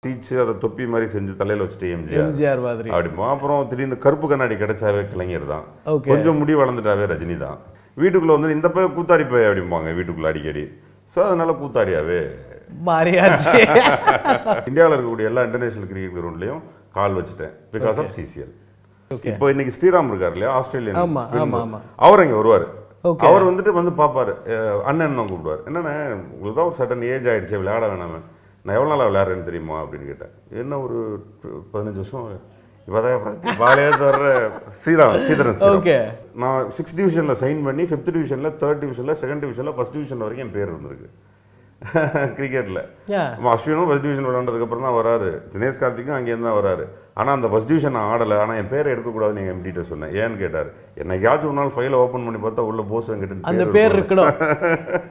தீச்சு அதை தொப்பி மாதிரி செஞ்சு தலையில வச்சுட்டு எம்ஜிஆர் எம்ஜிஆர் மாதிரி அப்படிமா அப்புறம் திடீர்னு கருப்பு கண்ணாடி கிடைச்சாவே கலைஞர் தான் Okay. கொஞ்சம் முடி வளர்ந்துட்டாவே ரஜினி தான் வீட்டுக்குள்ள வந்து இந்த பைய கூத்தாடி பைய அப்படிம்பாங்க வீட்டுக்குள்ள அடிக்கடி ஸோ அதனால கூத்தாடியாவே மாறியாச்சு இந்தியாவில் இருக்கக்கூடிய எல்லா இன்டர்நேஷனல் கிரிக்கெட் கிரவுண்ட்லையும் கால் வச்சுட்டேன் பிகாஸ் ஆஃப் சிசிஎல் ஓகே இப்போ இன்னைக்கு ஸ்ரீராம் இருக்கார் இல்லையா ஆஸ்திரேலியன் ஆமா, spin ஆமா, bowler. ஆமா. அவர் இங்க வருவார் Okay. அவர் வந்துட்டு வந்து பார்ப்பாரு அஹ் அண்ணன் தான் கூப்பிடுவார் என்னண்ணே உங்களுக்கு தான் ஒரு சட்டன் ஏஜ் ஆயிடுச்சு விளையாட வேணாமே நான் எவ்வளோ நாளாக விளையாடுறேன்னு தெரியுமா அப்படின்னு கேட்டேன் என்ன ஒரு பதினஞ்சு வருஷம் இப்போதான் ஃபர்ஸ்ட் பாலே தவிர ஸ்ரீராம் ஸ்ரீதரன் ஸ்ரீராம். ஓகே நான் சிக்ஸ் டிவிஷனில் சைன் பண்ணி ஃபிஃப்த் டிவிஷனில் தேர்ட் டிவிஷனில் செகண்ட் டிவிஷனில் ஃபர்ஸ்ட் டிவிஷன் வரைக்கும் என் பேர் இருந்திருக்கு கிரிக்கெட்டில் Yeah. அஸ்வினும் ஃபர்ஸ்ட் டிவிஷன் விளையாண்டதுக்கு அப்புறம் தான் வராரு தினேஷ் கார்த்திக்கும் அங்கேருந்து தான் வராரு ஆனால் அந்த ஃபர்ஸ்ட் டிவிஷன் நான் ஆடலை ஆனால் என் பேரை எடுக்கக்கூடாதுன்னு எங்கள் எம்டிட்ட சொன்னேன் ஏன்னு கேட்டார் என்னைக்காச்சும் ஒரு நாள் ஃபைலை ஓப்பன் பண்ணி பார்த்தா உள்ள போஸ் வெங்கட் அந்த பேர் இருக்கணும்